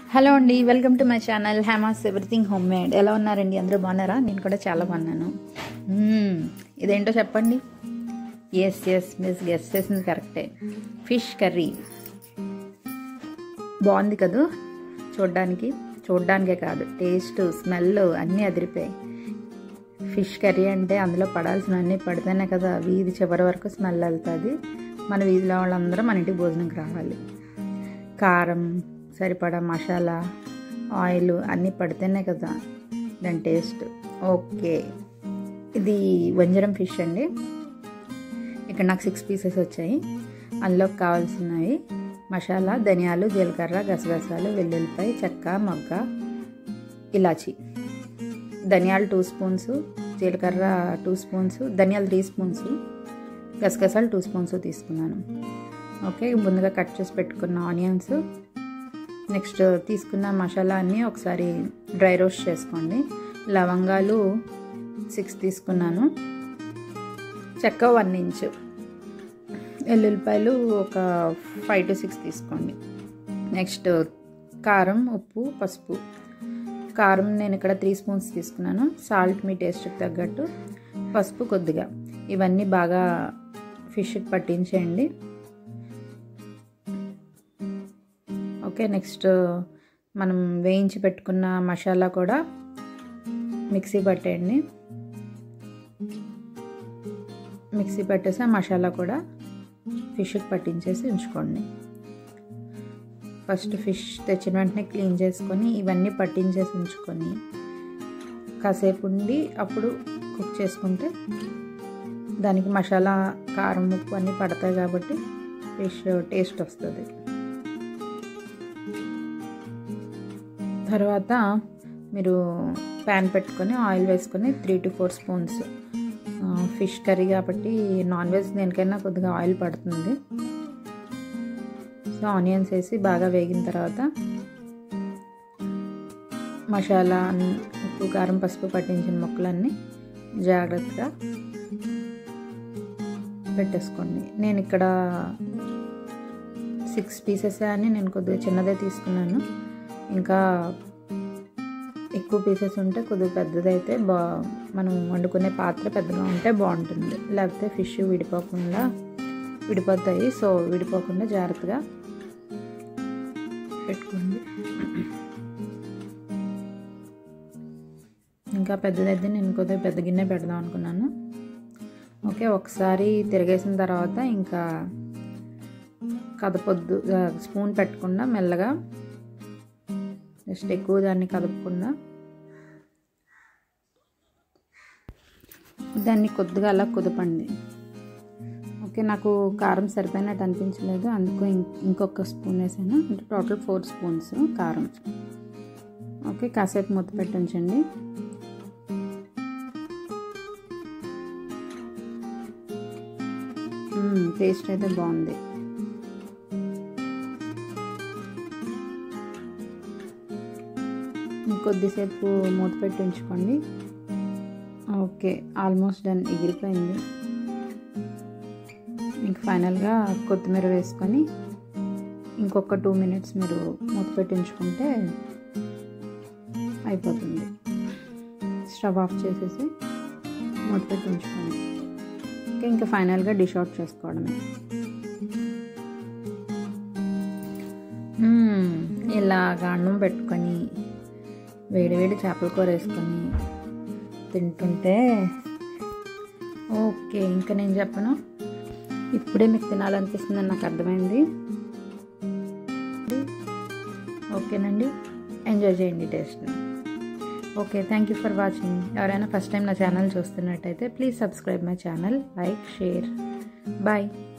hello అండి welcome to my channel హ్యామాస్ everything home made ఎలా ఉన్నారండి అందరూ బాగున్నారా నేను కూడా చాలా బాగున్నాను మ్మ్, ఇదేంటో చెప్పండి ఎస్ ఎస్ మిస్ గెస్ చేసింది కరెక్టే ఫిష్ కర్రీ బాగుంది కదూ చూడ్డానికి చూడ్డానికే కాదు టేస్ట్ స్మెల్ అన్నీ అదిరిపోయాయి ఫిష్ కర్రీ అంటే అందులో పడాల్సిన అన్నీ పడితేనే కదా వీధి చివరి వరకు స్మెల్ వెళ్తుంది మన వీధిలో వాళ్ళందరూ మన ఇంటికి భోజనంకి రావాలి కారం సరిపడా మసాలా ఆయిల్ అన్నీ పడితేనే కదా దాని టేస్ట్ ఓకే ఇది వంజరం ఫిష్ అండి ఇక్కడ నాకు సిక్స్ పీసెస్ వచ్చాయి అందులోకి కావాల్సినవి మసాలా ధనియాలు జీలకర్ర గసగసాలు వెల్లుల్లిపాయ చెక్క మొగ్గ ఇలాచి ధనియాలు టూ స్పూన్స్ జీలకర్ర టూ స్పూన్స్ ధనియాలు త్రీ స్పూన్స్ గసగసాలు టూ స్పూన్స్ తీసుకున్నాను ఓకే ముందుగా కట్ చేసి పెట్టుకున్న ఆనియన్స్ నెక్స్ట్ తీసుకున్న మసాలా అన్నీ ఒకసారి డ్రై రోస్ట్ చేసుకోండి లవంగాలు సిక్స్ తీసుకున్నాను చెక్క వన్ ఇంచ్ ఎల్లుల్లిపాయలు ఒక ఫైవ్ టు సిక్స్ తీసుకోండి నెక్స్ట్ కారం ఉప్పు పసుపు కారం నేను ఇక్కడ త్రీ స్పూన్స్ తీసుకున్నాను సాల్ట్ మీ టేస్ట్కి తగ్గట్టు పసుపు కొద్దిగా ఇవన్నీ బాగా ఫిష్కి పట్టించేయండి ఓకే నెక్స్ట్ మనం వేయించి పెట్టుకున్న మసాలా కూడా మిక్సీ పట్టేయండి మిక్సీ పట్టేసి ఆ మసాలా కూడా ఫిష్కి పట్టించేసి ఉంచుకోండి ఫస్ట్ ఫిష్ తెచ్చిన వెంటనే క్లీన్ చేసుకొని ఇవన్నీ పట్టించేసి ఉంచుకొని కాసేపు ఉండి అప్పుడు కుక్ చేసుకుంటే దానికి మసాలా కారం ఉప్పు అన్నీ పడతాయి కాబట్టి ఫిష్ టేస్ట్ వస్తుంది తర్వాత మీరు ప్యాన్ పెట్టుకొని ఆయిల్ వేసుకొని three to four spoons fish curry కాబట్టి నాన్ వెజ్ దేనికైనా కొద్దిగా ఆయిల్ పడుతుంది సో ఆనియన్స్ వేసి బాగా వేగిన తర్వాత మసాలా ఉప్పు కారం పసుపు పట్టించిన ముక్కలన్నీ జాగ్రత్తగా పెట్టేసుకోండి నేను ఇక్కడ సిక్స్ పీసెస్ అని నేను కొద్దిగా చిన్నదే తీసుకున్నాను ఇంకా ఎక్కువ పీసెస్ ఉంటే కొద్దిగా పెద్దదైతే బా మనం వండుకునే పాత్ర పెద్దగా ఉంటే బాగుంటుంది లేకపోతే ఫిష్ విడిపోకుండా విడిపోతాయి సో విడిపోకుండా జాగ్రత్తగా పెట్టుకోండి ఇంకా పెద్దదైతే నేను కొద్దిగా పెద్ద గిన్నె పెడదాం అనుకున్నాను ఓకే ఒకసారి తిరిగేసిన తర్వాత ఇంకా కదపొద్దు స్పూన్ పెట్టకుండా మెల్లగా జస్ట్ ఎక్కువ దాన్ని కదపకుండా దాన్ని కొద్దిగా అలా కుదపండి ఓకే నాకు కారం సరిపోయినట్టు అనిపించలేదు అందుకు ఇంకొక స్పూన్ వేసాను అంటే టోటల్ ఫోర్ స్పూన్స్ కారం ఓకే కాసేపు మూత పెట్టించండి టేస్ట్ అయితే బాగుంది కొద్దిసేపు మూత పెట్టి ఉంచుకోండి ఓకే ఆల్మోస్ట్ డన్ ఎగిరిపోయింది ఇంక ఫైనల్గా కొత్తిమీర వేసుకొని ఇంకొక టూ మినిట్స్ మీరు మూత పెట్టి ఉంచుకుంటే అయిపోతుంది స్టవ్ ఆఫ్ చేసేసి మూత పెట్టి ఉంచుకోండి ఓకే ఇంకా ఫైనల్గా డిష్ అవుట్ చేసుకోవడమే ఇలాగ అన్నం పెట్టుకొని వేడివేడి చేపల కూర వేసుకొని తింటుంటే ఓకే ఇంకా నేను చెప్పను ఇప్పుడే మీకు తినాలనిపిస్తుందని నాకు అర్థమైంది ఓకేనండి ఎంజాయ్ చేయండి టేస్ట్ని okay thank you for watching ఎవరైనా ఫస్ట్ టైం నా ఛానల్ చూస్తున్నట్టయితే please subscribe my channel like share bye